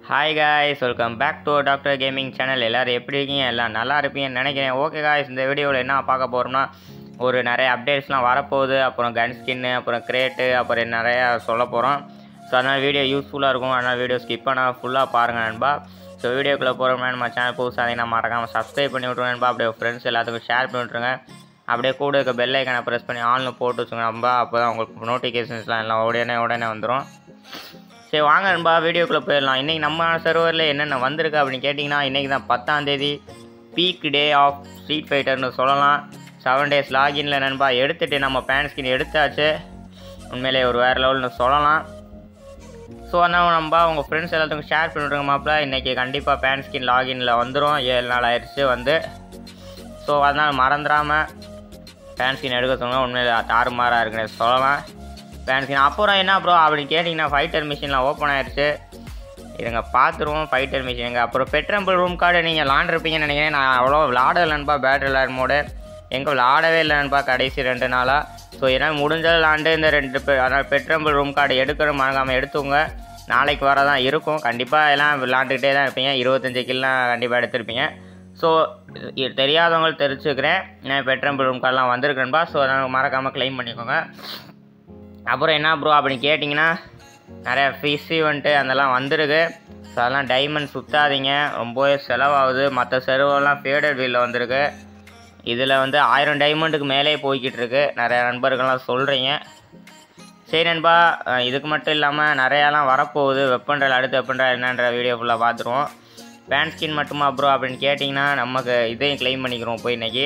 hi guys welcome back to doctor gaming channel எல்லோரும் எப்படி இருக்கீங்க எல்லாம் நல்லா இருப்பீங்கன்னு நினைக்கிறேன் ஓகே காய்ஸ் இந்த வீடியோவில் என்ன பார்க்க போகிறோம்னா ஒரு நிறைய அப்டேட்ஸ்லாம் வரப்போகுது அப்புறம் கன் ஸ்கின்னு அப்புறம் கிரேட்டு அப்புறம் நிறையா சொல்ல போகிறோம் ஸோ அதனால் வீடியோ யூஸ்ஃபுல்லாக இருக்கும் அதனால் வீடியோ ஸ்கிப் பண்ணால் ஃபுல்லாக பாருங்கள் நண்பா ஸோ வீடியோக்குள்ளே போகிறோம்னா நம்ம சேனல் புதுசாக இருந்தீங்கன்னா மறக்காமல் சப்ஸ்கிரைப் பண்ணி விட்ருங்க நண்பா அப்படியே ஃப்ரெண்ட்ஸ் எல்லாத்துக்கும் ஷேர் பண்ணி விட்ருங்க அப்படியே கூட இருக்க பெல் ஐக்கனை ப்ரெஸ் பண்ணி ஆன்ல போட்டு வச்சுங்க நண்பா அப்போ தான் உங்களுக்கு நோட்டிஃபிகேஷன்ஸ்லாம் எல்லாம் உடனே உடனே வந்துடும் சரி வாங்க நண்பா வீடியோக்குள்ளே போயிடலாம் இன்றைக்கி நம்ம சர்வரில் என்னென்ன வந்திருக்கு அப்படின்னு கேட்டிங்கன்னா இன்றைக்கி தான் பத்தாம் தேதி பீக் டே ஆஃப் ஸ்ட்ரீட் ஃபைட்டர்னு சொல்லலாம் செவன் டேஸ் லாகின்ல நண்பா எடுத்துட்டு நம்ம பேன் ஸ்கின் எடுத்தாச்சு உண்மையிலே ஒரு வேறு லெவல்னு சொல்லலாம் ஸோ அதனால் நம்ப உங்கள் ஃப்ரெண்ட்ஸ் எல்லாத்துக்கும் ஷேர் பண்ணிவிடுங்க மாப்பிள்ள இன்றைக்கி கண்டிப்பாக பேன் ஸ்கின் லாகின்ல வந்துடும் ஏழு நாள் ஆயிடுச்சு வந்து ஸோ அதனால் மறந்துடாமல் பேன் ஸ்கின் எடுக்க சொன்னால் உண்மையிலே தாறுமாறாக இருக்குன்னு சொல்லலாம் பேன் ஸ்கின் அப்புறம் என்ன ப்ரோ அப்படின்னு கேட்டிங்கன்னா ஃபைட்டர் மிஷினில் ஓப்பன் ஆயிடுச்சு இருங்க பார்த்துருவோம் ஃபைட்டர் மிஷினுங்க அப்புறம் பெட்ரம்பிள் ரூம் கார்டு நீங்கள் விளாண்டுருப்பீங்கன்னு நினைக்கிறேன் நான் அவ்வளோ விளாடலன்பா பேட்டரி விளாட் மோடு எங்கே விளாடவே இல்லைன்பா கடைசி ரெண்டு நாளாக ஸோ ஏன்னா முடிஞ்ச விளாண்டு இந்த ரெண்டு பே அதனால் பெட்ரம்பிள் ரூம் கார்டு எடுக்கிற மறக்காமல் எடுத்துங்க நாளைக்கு வர தான் இருக்கும் கண்டிப்பாக எல்லாம் விளாண்டுக்கிட்டே தான் இருப்பீங்க இருபத்தஞ்சு கில்லாம் கண்டிப்பாக எடுத்திருப்பீங்க ஸோ இது தெரியாதவங்களுக்கு தெரிஞ்சுக்கிறேன் நான் பெட்ரம்பிள் ரூம் கார்டெலாம் வந்திருக்கேன்பா ஸோ அதனால் மறக்காமல் க்ளைம் பண்ணிக்கோங்க அப்புறம் என்ன ப்ரோ அப்படின்னு கேட்டிங்கன்னா நிறையா ஃபிஷ் வந்துட்டு அதெல்லாம் வந்திருக்கு ஸோ அதெல்லாம் டைமண்ட் சுற்றாதீங்க ரொம்பவே செலவாகுது மற்ற செலவெல்லாம் ஃபேடட் வீலில் வந்திருக்கு இதில் வந்து ஆயிரம் டைமண்டுக்கு மேலே போய்கிட்டு இருக்கு நிறைய நண்பர்கள்லாம் சொல்கிறீங்க சரி நண்பா அஹ் இதுக்கு மட்டும் இல்லாமல் நிறையாலாம் வரப்போகுது வெப்பன்றால் அடுத்த வெப்பன்றால் என்னன்ற வீடியோ ஃபுல்லாக பார்த்துருவோம் பேன் ஸ்கின் மட்டுமா ப்ரோ அப்படின்னு கேட்டிங்கன்னா நமக்கு இதையும் க்ளைம் பண்ணிக்கிறோம் போய் இன்னைக்கு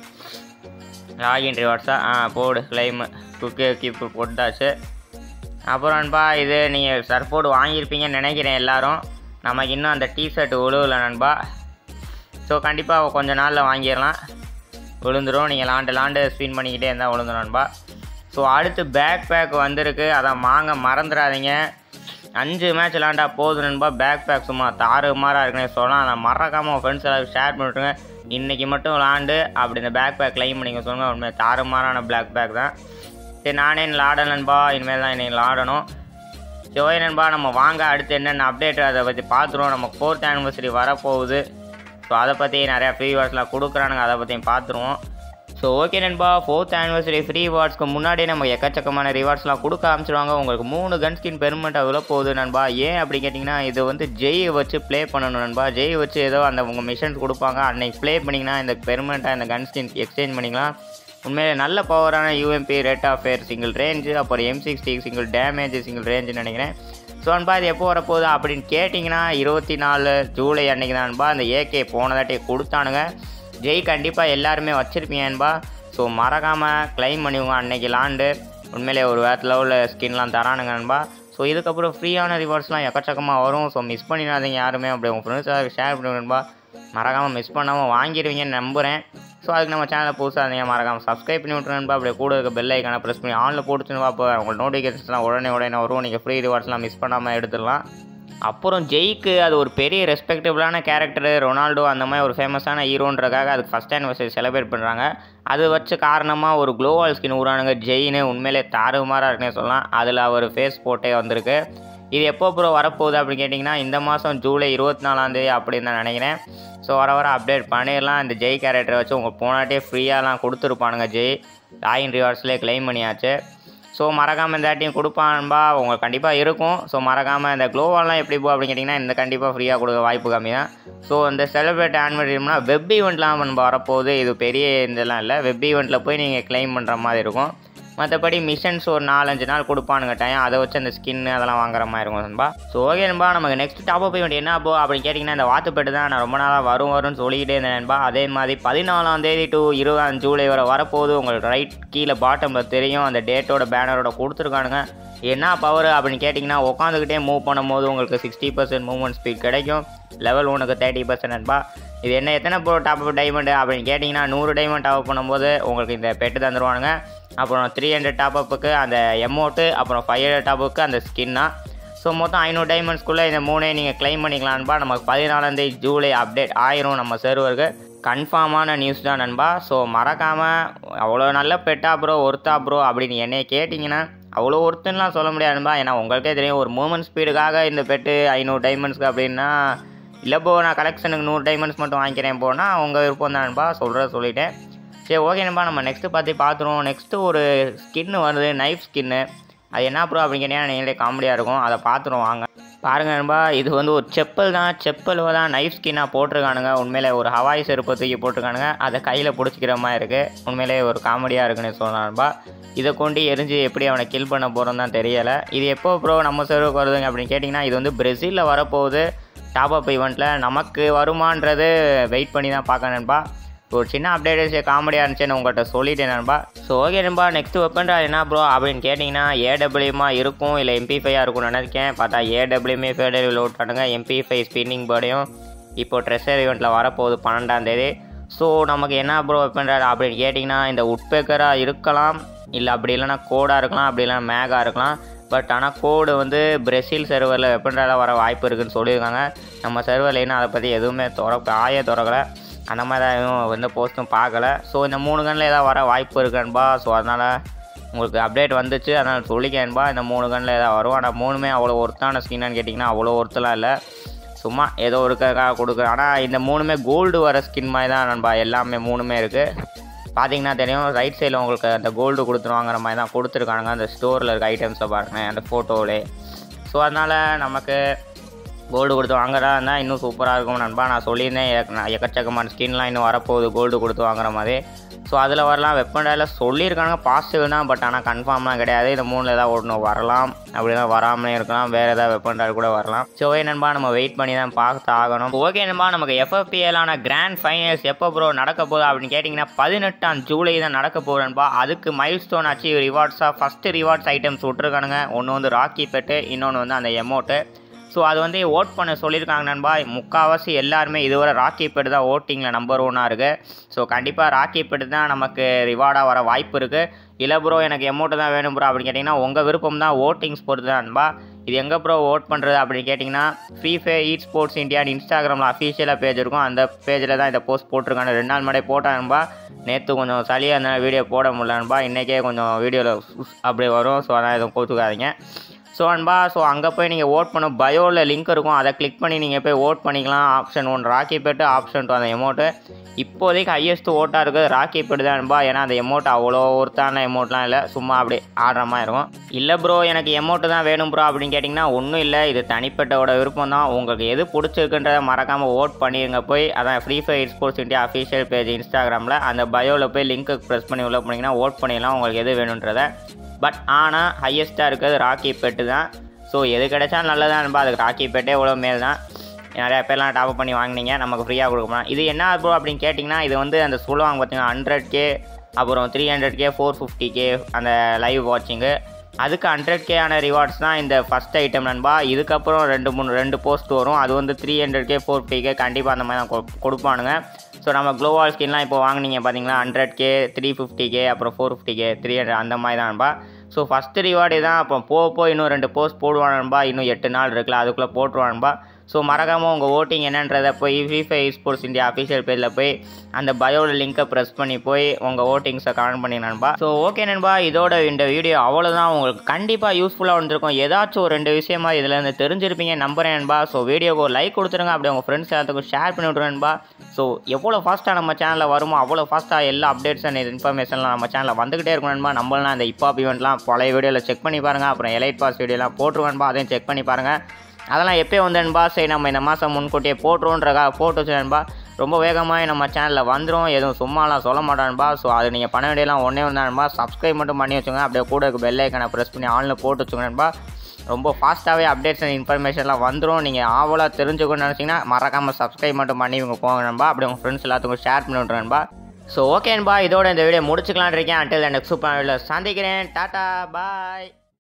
லாகின் ரிவார்ட்ஸா ஆ போடு கிளைமு குக்கே கீப் போட்டாச்சு அப்புறம் நண்பா இது நீங்கள் சர்ஃபோர்டு வாங்கியிருப்பீங்கன்னு நினைக்கிறேன் எல்லாரும் நமக்கு இன்னும் அந்த டிஷர்ட் உழுவல நண்பா ஸோ கண்டிப்பாக கொஞ்ச நாளில் வாங்கிடலாம் விழுந்துடும் நீங்கள் லாண்டு லாண்டு ஸ்பின் பண்ணிக்கிட்டே இருந்தால் விழுந்துடும் நண்பா ஸோ அடுத்து பேக் பேக் வந்திருக்கு அதை வாங்க மறந்துடாதீங்க அஞ்சு மேட்ச் விளாண்டா போதும் நண்பா பேக் பேக் சும்மா தாறு மாறாக இருக்குன்னு சொல்லலாம் அதை மறக்காமல் உங்கள் ஃப்ரெண்ட்ஸ் எல்லாரும் ஷேர் பண்ணிவிட்டுருங்க இன்றைக்கி மட்டும் விளாண்டு அப்படி இந்த பேக் பேக் க்ளைம் பண்ணிக்க சொல்லுங்கள் உண்மையாக தாறுமாறான பிளாக் பேக் தான் சரி நானே விளாட நண்பா இனிமேல் தான் இன்னைக்கு விளாடணும் சரி ஓகே நண்பா நம்ம வாங்க அடுத்து என்னென்ன அப்டேட் அதை பற்றி பார்த்துருவோம் நம்ம ஃபோர்த் ஆனிவர்சரி வரப்போகுது ஸோ அதை பற்றி நிறையா ஃப்ரீ வாட்ஸ்லாம் கொடுக்குறானுங்க அதை பற்றியும் பார்த்துருவோம் ஸோ ஓகே நண்பா ஃபோர்த் ஆனிவர்சரி ஃப்ரீ வாட்ஸ்க்கு முன்னாடியே நம்ம எக்கச்சக்கமான ரிவார்ட்ஸ்லாம் கொடுக்க ஆரம்பிச்சிருவாங்க உங்களுக்கு மூணு கன் ஸ்கின் பெருமெண்ட்டாக விழ போகுது நண்பா ஏன் அப்படி கேட்டிங்கன்னா இது வந்து ஜெய் வச்சு ப்ளே பண்ணணும் நண்பா ஜெய் வச்சு ஏதோ அந்த உங்கள் மிஷன்ஸ் கொடுப்பாங்க அன்னைக்கு ப்ளே பண்ணிங்கன்னா இந்த பெருமெண்ட்டாக இந்த கன் ஸ்கின் எக்ஸ்சேஞ்ச் பண்ணிக்கலாம் உண்மையிலே நல்ல பவரான UMP rate of fire single range அப்புறம் M sixty single damage single ரேஞ்சுன்னு நினைக்கிறேன் ஸோ அன்பா இது எப்போ வரப்போகுது அப்படின்னு கேட்டிங்கன்னா இருபத்தி நாலு ஜூலை அன்னைக்கு தான் அன்பா அந்த ஏகே போனதாட்டி கொடுத்தானுங்க ஜெய் கண்டிப்பாக எல்லாருமே வச்சுருப்பீங்கன்பா ஸோ மறக்காமல் க்ளைம் பண்ணிவிங்க அன்னைக்கு லாண்டு உண்மையிலே ஒரு வேறு லெவலில் ஸ்கின்லாம் தரானுங்க நண்பா ஸோ இதுக்கப்புறம் ஃப்ரீயான ரிவார்ட்ஸ்லாம் எக்கச்சக்கமாக வரும் ஸோ மிஸ் பண்ணிடாதீங்க யாருமே அப்படி உங்கள் ஃப்ரெண்ட்ஸாக ஷேர் பண்ணுங்கன்பா மறக்காமல் மிஸ் பண்ணாமல் வாங்கிடுவீங்கன்னு நம்புகிறேன் ஸோ அதுக்கு நம்ம சேனலை புதுசாக இருந்தீங்க மறக்காமல் சப்ஸ்கிரைப் பண்ணி விட்ருங்கப்பா அப்படியே கூட இருக்க பெல் ஐக்கான ப்ரெஸ் பண்ணி ஆனில் போட்டுச்சுன்னு அப்போ உங்களுக்கு நோட்டிஃபிகேஷன்ஸ்லாம் உடனே உடனே வரும் நீங்கள் ஃப்ரீ ரிவார்ட்ஸ்லாம் மிஸ் பண்ணாமல் எடுத்துடலாம் அப்புறம் ஜெய்க்கு அது ஒரு பெரிய ரெஸ்பெக்டபுளான கேரக்டரு ரொனால்டோ அந்த மாதிரி ஒரு ஃபேமஸான ஹீரோன்றக்காக அதுக்கு ஃபஸ்ட் ஆனிவர்சரி செலிப்ரேட் பண்ணுறாங்க அது வச்ச காரணமாக ஒரு க்ளோவால் ஸ்கின் ஊரானுங்க ஜெயின்னு உண்மையிலே தாறுமாறாக இருக்குன்னே சொல்லலாம் அதில் அவர் ஃபேஸ் போட்டே வந்திருக்கு இது எப்போ ப்ரோ வரப்போகுது அப்படின்னு கேட்டிங்கன்னா இந்த மாதம் ஜூலை இருபத்தி நாலாந்தேதி அப்படின்னு தான் நினைக்கிறேன் ஸோ வர வர அப்டேட் பண்ணிடலாம் இந்த ஜெய் கேரக்டரை வச்சு உங்கள் போனாட்டே ஃப்ரீயாலாம் கொடுத்துருப்பானுங்க ஜெய் லாகின் ரிவார்ட்ஸ்லேயே க்ளைம் பண்ணியாச்சு ஸோ மறக்காமல் இந்த டீம் கொடுப்பான்பா உங்களுக்கு கண்டிப்பாக இருக்கும் ஸோ மறக்காமல் இந்த க்ளோவாலாம் எப்படி போ அப்படின்னு கேட்டிங்கன்னா இந்த கண்டிப்பாக ஃப்ரீயாக கொடுக்க வாய்ப்பு கம்மி தான் ஸோ இந்த செலிப்ரேட் ஆன்வர்டீம்னா வெப் ஈவெண்ட்லாம் நம்ம வரப்போகுது இது பெரிய இதெல்லாம் இல்லை வெப் ஈவெண்ட்டில் போய் நீங்கள் க்ளைம் பண்ணுற மாதிரி இருக்கும் மற்றபடி மிஷன்ஸ் ஒரு நாலஞ்சு நாள் கொடுப்பானுங்க டைம் அதை வச்சு அந்த ஸ்கின் அதெல்லாம் வாங்குற மாதிரி இருக்கும் நண்பா ஸோ ஓகே நண்பா நமக்கு நெக்ஸ்ட் டாப் அப் ஈவெண்ட் என்ன போ அப்படின்னு கேட்டிங்கன்னா இந்த வாத்துப்பேட்டு தான் நான் ரொம்ப நாளாக வரும் வரும்னு சொல்லிக்கிட்டே இருந்தேன் நண்பா அதே மாதிரி பதினாலாம் தேதி டு இருபதாம் ஜூலை வரை வரப்போகுது உங்களுக்கு ரைட் கீழே பாட்டமில் தெரியும் அந்த டேட்டோட பேனரோட கொடுத்துருக்கானுங்க என்ன பவர் அப்படின்னு கேட்டிங்கன்னா உட்காந்துக்கிட்டே மூவ் பண்ணும்போது உங்களுக்கு சிக்ஸ்டி பர்சன்ட் மூவ்மெண்ட் ஸ்பீட் கிடைக்கும் லெவல் ஒனுக்கு தேர்ட்டி பர்சன்ட் நண்பா இது என்ன எத்தனை ப்ரோ டாப் அப் டைமண்டு அப்படின்னு கேட்டிங்கன்னா நூறு டைமண்ட் டாப் பண்ணும்போது உங்களுக்கு இந்த பெட்டு தந்துருவானுங்க அப்புறம் த்ரீ ஹண்ட்ரட் டாப் அப்புக்கு அந்த எமௌண்ட்டு அப்புறம் ஃபைவ் ஹண்ட்ரட் டாப் அப்புக்கு அந்த ஸ்கின்னா ஸோ மொத்தம் ஐநூறு டைமண்ட்ஸ்குள்ளே இந்த மூணையும் நீங்கள் க்ளைம் பண்ணிக்கலான்பா நமக்கு பதினாலாந்தேதி ஜூலை அப்டேட் ஆயிரும் நம்ம சர்வருக்கு கன்ஃபார்மான நியூஸ் தான் நண்பா ஸோ மறக்காமல் அவ்வளோ நல்ல பெட்டா ப்ரோ ஒர்த்தா ப்ரோ அப்படின்னு என்னைய கேட்டிங்கன்னா அவ்வளோ ஒருத்தன்லாம் சொல்ல முடியாதுன்பா ஏன்னா உங்களுக்கே தெரியும் ஒரு மூமெண்ட் ஸ்பீடுக்காக இந்த பெட்டு ஐநூறு டைமண்ட்ஸ்க்கு அப்படின்னா இல்லை போ நான் கலெக்ஷனுக்கு நூறு டைமண்ட்ஸ் மட்டும் வாங்கிக்கிறேன் போனால் உங்கள் விருப்பம் தான்ப்பா சொல்கிறத சொல்லிட்டேன் சரி ஓகே நண்பா நம்ம நெக்ஸ்ட்டு பார்த்து பார்த்துருவோம் நெக்ஸ்ட்டு ஒரு ஸ்கின்னு வருது நைஃப் ஸ்கின்னு அது என்ன ப்ரோ அப்படின்னு கேட்டீங்கன்னா நீங்களே காமெடியாக இருக்கும் அதை பார்த்துருவோம் வாங்க பாருங்க நண்பா இது வந்து ஒரு செப்பல் தான் செப்பல் தான் நைஃப் ஸ்கின்னாக போட்டிருக்கானுங்க உண்மையிலே ஒரு ஹவாய் செருப்பை தூக்கி போட்டிருக்கானுங்க அதை கையில் பிடிச்சிக்கிற மாதிரி இருக்குது உண்மையிலே ஒரு காமெடியாக இருக்குன்னு சொல்லலாம் நண்பா இதை கொண்டு எரிஞ்சு எப்படி அவனை கில் பண்ண போகிறோன்னு தான் தெரியலை இது எப்போ ப்ரோ நம்ம சர்வுக்கு வருதுங்க அப்படின்னு கேட்டிங்கன்னா இது வந்து பிரேசிலில் வரப்போகுது டாப் அப் ஈவெண்ட்டில் நமக்கு வருமான்றது வெயிட் பண்ணி தான் பார்க்க நண்பா ஒரு சின்ன அப்டேட் காமெடியாக இருந்துச்சுன்னு உங்கள்கிட்ட சொல்லிட்டேன் நண்பா ஸோ ஓகே நண்பா நெக்ஸ்ட் வெப்பன்டா என்ன ப்ரோ அப்படின்னு கேட்டிங்கன்னா ஏடபிள்யூமா இருக்கும் இல்லை எம்பி ஃபைவாக இருக்கும்னு நினைக்கிறேன் பார்த்தா ஏடபிள்யூமே ஃபேடரி லோட் பண்ணுங்க எம்பி ஃபைவ் ஸ்பின்னிங் பேர்டையும் இப்போ ட்ரெஷர் ஈவெண்ட்டில் வரப்போகுது பன்னெண்டாம் தேதி ஸோ நமக்கு என்ன ப்ரோ வெப்பன்டா அப்படின்னு கேட்டிங்கன்னா இந்த உட்பேக்கராக இருக்கலாம் இல்லை அப்படி இல்லைன்னா கோடாக இருக்கலாம் அப்படி இல்லைன்னா மேகாக இருக்கலாம் பட் ஆனால் கோடு வந்து பிரேசில் சர்வரில் வெப்பன்டால வர வாய்ப்பு இருக்குன்னு சொல்லியிருக்காங்க நம்ம சர்வரில் இன்னும் அதை பற்றி எதுவுமே திறக்க ஆய திறக்கலை அந்த மாதிரி தான் எதுவும் எந்த போஸ்ட்டும் பார்க்கல ஸோ இந்த மூணு கண்ணில் ஏதாவது வர வாய்ப்பு இருக்குன்பா ஸோ அதனால் உங்களுக்கு அப்டேட் வந்துச்சு அதனால் சொல்லிக்கேன்பா இந்த மூணு கண்ணில் ஏதாவது வரும் ஆனால் மூணுமே அவ்வளோ ஒர்த்தான ஸ்கின்னான்னு கேட்டிங்கன்னா அவ்வளோ ஒர்த்தெலாம் இல்லை சும்மா ஏதோ ஒருக்காக கொடுக்குறேன் ஆனால் இந்த மூணுமே கோல்டு வர ஸ்கின் மாதிரி தான் நண்பா எல்லாமே மூணுமே இருக்குது பார்த்தீங்கன்னா தெரியும் ரைட் சைடில் உங்களுக்கு அந்த கோல்டு கொடுத்துருவாங்கிற மாதிரி தான் கொடுத்துருக்கானுங்க அந்த ஸ்டோரில் இருக்க ஐட்டம்ஸை பாருங்கள் அந்த ஃபோட்டோவிலே ஸோ அதனால் நமக்கு கோல்டு கொடுத்து வாங்குறதா இருந்தால் இன்னும் சூப்பராக இருக்கும் நண்பா நான் சொல்லியிருந்தேன் எக்க- நான் எக்கச்சக்கமான ஸ்கின்லாம் இன்னும் வரப்போகுது கோல்டு கொடுத்து வாங்குற மாதிரி ஸோ அதில் வரலாம் வெப்பன்டாயில் சொல்லியிருக்காங்க பாசிட்டிவ் தான் பட் ஆனால் கன்ஃபார்ம்லாம் கிடையாது இந்த மூணில் ஏதாவது ஒன்று வரலாம் அப்படின்னா வராமலே இருக்கலாம் வேறு ஏதாவது வெப்பன்டால் கூட வரலாம் ஸோ ஓகே நண்பா நம்ம வெயிட் பண்ணி தான் பார்த்து ஆகணும் ஓகே நண்பா நமக்கு எஃப்எஃபிஎலான கிராண்ட் ஃபைனல்ஸ் எப்போ ப்ரோ நடக்க போகுது அப்படின்னு கேட்டிங்கன்னா பதினெட்டாம் ஜூலை தான் நடக்க போகுது நண்பா அதுக்கு மைல் ஸ்டோன் அச்சீவ் ரிவார்ட்ஸாக ஃபஸ்ட்டு ரிவார்ட்ஸ் ஐட்டம்ஸ் விட்ருக்கானுங்க ஒன்று வந்து ராக்கி பெட்டு இன்னொன்று வந்து அந்த எமௌண்ட்டு ஸோ அது வந்து ஓட் பண்ண சொல்லியிருக்காங்க நண்பா முக்கால்வாசி எல்லாருமே இதுவரை ராக்கி பெட் தான் ஓட்டிங்கில் நம்பர் ஒன்னாக இருக்குது ஸோ கண்டிப்பாக ராக்கி பெட் தான் நமக்கு ரிவார்டாக வர வாய்ப்பு இருக்குது இல்லை ப்ரோ எனக்கு எமௌண்ட்டு தான் வேணும் ப்ரோ அப்படின்னு கேட்டிங்கன்னா உங்கள் விருப்பம் தான் ஓட்டிங்ஸ் பொறுத்து தான் நண்பா இது எங்கே ப்ரோ ஓட் பண்ணுறது அப்படின்னு கேட்டிங்கன்னா ஃப்ரீ ஃபயர் ஈட் ஸ்போர்ட்ஸ் இந்தியான்னு இன்ஸ்டாகிராமில் அஃபீஷியலாக பேஜ் இருக்கும் அந்த பேஜில் தான் இதை போஸ்ட் போட்டிருக்காங்க ரெண்டு நாள் முன்னாடி போட்டேன் நண்பா நேற்று கொஞ்சம் சளியாக இருந்தால் வீடியோ போட முடியல நண்பா இன்றைக்கே கொஞ்சம் வீடியோவில் அப்படி வரும் ஸோ அதான் எதுவும் கோத்துக்காதீங்க ஸோ அன்பா ஸோ அங்கே போய் நீங்கள் ஓட் பண்ண பயோவில் லிங்க் இருக்கும் அதை கிளிக் பண்ணி நீங்கள் போய் ஓட் பண்ணிக்கலாம் option one Rocky pet option two அந்த எமௌண்ட்டு இப்போதைக்கு ஹையஸ்ட் ஓட்டாக இருக்குது ராக்கி பெட்டு தான் அன்பா ஏன்னா அந்த எமௌண்ட் அவ்வளோ ஒருத்தான எமௌண்ட்லாம் இல்லை சும்மா அப்படி ஆடுற மாதிரி இருக்கும் இல்லை ப்ரோ எனக்கு எமௌண்ட்டு தான் வேணும் ப்ரோ அப்படின்னு கேட்டிங்கன்னா ஒன்றும் இல்லை இது தனிப்பட்டவோட விருப்பம் தான் உங்களுக்கு எது பிடிச்சிருக்குன்றதை மறக்காமல் ஓட் பண்ணிடுங்க போய் அதான் free fire sports India official page இன்ஸ்டாகிராமில் அந்த பயோவில் போய் லிங்க்கு ப்ரெஸ் பண்ணி உள்ள போனீங்கன்னா ஓட் பண்ணிடலாம் உங்களுக்கு எது வேணுன்றதை பட் ஆனால் ஹையஸ்ட்டாக இருக்கிறது ராக்கி பெட்டு தான் ஸோ எது கிடைச்சா நல்லதான் நண்பா அதுக்கு ராக்கி பெட்டே இவ்வளோ மேல் தான் நிறையா பேர்லாம் டாப் பண்ணி வாங்குனீங்க நமக்கு ஃப்ரீயாக கொடுக்கலாம் இது என்ன ப்ரோ அப்படின்னு கேட்டிங்கன்னா இது வந்து அந்த சொல்லுவாங்க பார்த்தீங்கன்னா ஹண்ட்ரட் கே அப்புறம் three hundred K four fifty K அந்த லைவ் வாட்சிங்கு அதுக்கு ஹண்ட்ரட் கே ஆன ரிவார்ட்ஸ் தான் இந்த ஃபஸ்ட் ஐட்டம் நண்பா இதுக்கப்புறம் ரெண்டு மூணு ரெண்டு போஸ்ட் வரும் அது வந்து three hundred K four fifty K கண்டிப்பாக அந்த மாதிரி தான் கொ- கொடுப்பானுங்க ஸோ நம்ம க்ளோவால் ஸ்கின்லாம் இப்போ வாங்குனீங்க பார்த்தீங்களா hundred K three fifty K அப்புறம் four fifty K three hundred அந்த மாதிரி தான் நண்பா ஸோ ஃபஸ்ட்டு ரிவார்டு தான் அப்புறம் போக போக இன்னும் ரெண்டு போஸ்ட் போடுவானும்பா இன்னும் எட்டு நாள் இருக்குல்ல அதுக்குள்ளே போட்டுருவானும்பா ஸோ மறக்காமல் உங்கள் ஓட்டிங் என்னன்றதை போய் free fire sports India official பேஜில் போய் அந்த பயோட லிங்கை ப்ரெஸ் பண்ணி போய் உங்கள் ஓட்டிங்ஸை கமெண்ட் பண்ணி நண்பா ஸோ ஓகே நண்பா இதோட இந்த வீடியோ அவ்வளோதான் உங்களுக்கு கண்டிப்பாக யூஸ்ஃபுல்லாக வந்திருக்கும் ஏதாச்சும் ஒரு ரெண்டு விஷயமா இதில் இருந்து தெரிஞ்சிருப்பீங்க நம்புறேன் நண்பா ஸோ வீடியோக்கு ஒரு லைக் கொடுத்துருங்க அப்படியே உங்கள் ஃப்ரெண்ட்ஸ் எல்லாத்துக்கும் ஷேர் பண்ணி விட்ருங்க நண்பா ஸோ எவ்வளோ ஃபாஸ்ட்டாக நம்ம சேனலில் வருமோ அவ்வளோ ஃபாஸ்ட்டாக எல்லா அப்டேட்ஸ் அண்ட் இன்ஃபர்மேஷன்லாம் நம்ம சேனலில் வந்துகிட்டே இருக்கும் நண்பா நம்மளாம் அந்த இப்போ ஈவெண்ட்லாம் பழைய வீடியோவில் செக் பண்ணி பாருங்கள் அப்புறம் எலைட் பாஸ் வீடியோலாம் போட்டுருவேன்பா அதையும் செக் பண்ணி பாருங்கள் அதெல்லாம் எப்போ வந்தேன்பா சரி நம்ம இந்த மாதம் முன்கூட்டியே போட்டுருவோன்றக்கா போட்டு வச்சுருன்பா ரொம்ப வேகமாக நம்ம சேனலில் வந்துடும் எதுவும் சும்மாலாம் சொல்ல மாட்டான்பா ஸோ அது நீங்கள் பண்ண வேண்டியலாம் ஒன்றே ஒன்றான்பா சப்ஸ்கிரைப் மட்டும் பண்ணி வச்சுங்க அப்படியே கூட பெல் ஐக்கனை ப்ரெஸ் பண்ணி ஆன்லைன் போட்டு வச்சுக்கணும்பா ரொம்ப ஃபாஸ்ட்டாகவே அப்டேட்ஸ் அண்ட் இன்ஃபர்மேஷன்லாம் வந்துடும் நீங்கள் ஆவலாக தெரிஞ்சுக்கணும்னு நினச்சிங்கன்னா மறக்காமல் சப்ஸ்கிரைப் மட்டும் பண்ணி இவங்க போங்க நண்பா அப்படியே உங்கள் ஃப்ரெண்ட்ஸ் எல்லாத்துக்கும் ஷேர் பண்ணி விட்றேன்பா ஸோ ஓகேன்பா இதோட இந்த வீடியோ முடிச்சுக்கலான் இருக்கேன் அண்டில் நெக்ஸ்ட் சூப்பர் சந்திக்கிறேன் டாட்டா பாய்